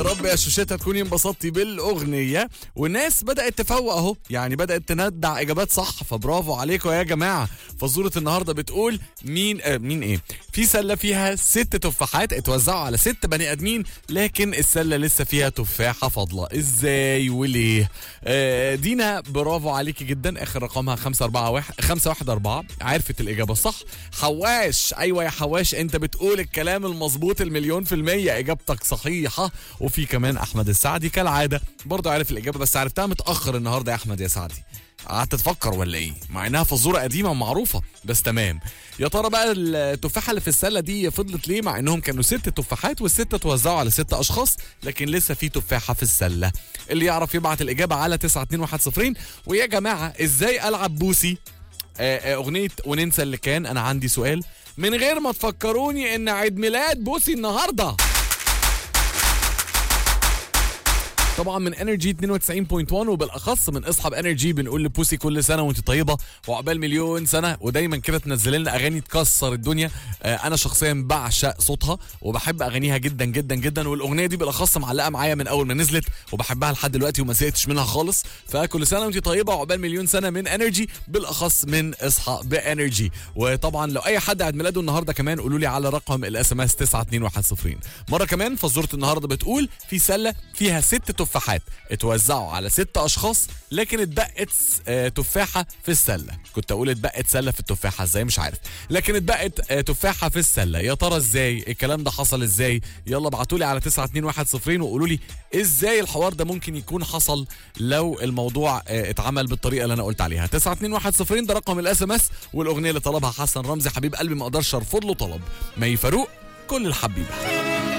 رب يا شوشتها تكوني انبسطتي بالاغنيه والناس بدات تفوق اهو يعني بدات تندع اجابات صح فبرافو عليكم يا جماعه فزوره النهارده بتقول مين آه مين ايه في سله فيها ست تفاحات اتوزعوا على ست بني ادمين لكن السله لسه فيها تفاحه فاضله ازاي وليه آه دينا برافو عليكي جدا اخر رقمها 541 514 عرفت الاجابه الصح حواش ايوه يا حواش انت بتقول الكلام المظبوط المليون في المية اجابتك صحيحه وفي كمان احمد السعدي كالعاده برضه عارف الاجابه بس عرفتها متاخر النهارده يا احمد يا سعدي قعدت تفكر ولا ايه مع انها فزوره قديمه ومعروفه بس تمام يا ترى بقى التفاحه اللي في السله دي فضلت ليه مع انهم كانوا ست تفاحات والسته توزعوا على ست اشخاص لكن لسه في تفاحه في السله اللي يعرف يبعت الاجابه على 92110 ويا جماعه ازاي العب بوسي آه، آه، اغنيه وننسى اللي كان انا عندي سؤال من غير ما تفكروني ان عيد ميلاد بوسي النهارده طبعا من انرجي 92.1 وبالاخص من اصحاب انرجي بنقول لبوسي كل سنه وانت طيبه وعقبال مليون سنه ودايما كده تنزل لنا اغاني تكسر الدنيا آه انا شخصيا بعشق صوتها وبحب اغانيها جدا جدا جدا والاغنيه دي بالاخص معلقه معايا من اول ما نزلت وبحبها لحد دلوقتي وما زهقتش منها خالص فكل سنه وانت طيبه وعقبال مليون سنه من انرجي بالاخص من اصحى بانرجي وطبعا لو اي حد عيد ميلاده النهارده كمان قولوا لي على رقم الاس ام اس 92110 مره كمان فزوره النهارده بتقول في سله فيها ست تفاحات اتوزعوا على ست اشخاص لكن اتبقت آه، تفاحه في السله كنت اقول اتبقت سله في التفاحه ازاي مش عارف لكن اتبقت آه، تفاحه في السله يا ترى ازاي الكلام ده حصل ازاي يلا ابعتوا لي على 92110 وقولوا لي ازاي الحوار ده ممكن يكون حصل لو الموضوع آه، اتعمل بالطريقه اللي انا قلت عليها 92110 ده رقم الاس ام اس والاغنيه اللي طلبها حسن رمزي حبيب قلبي ما اقدرش ارفض له طلب مي فاروق كل الحبيبه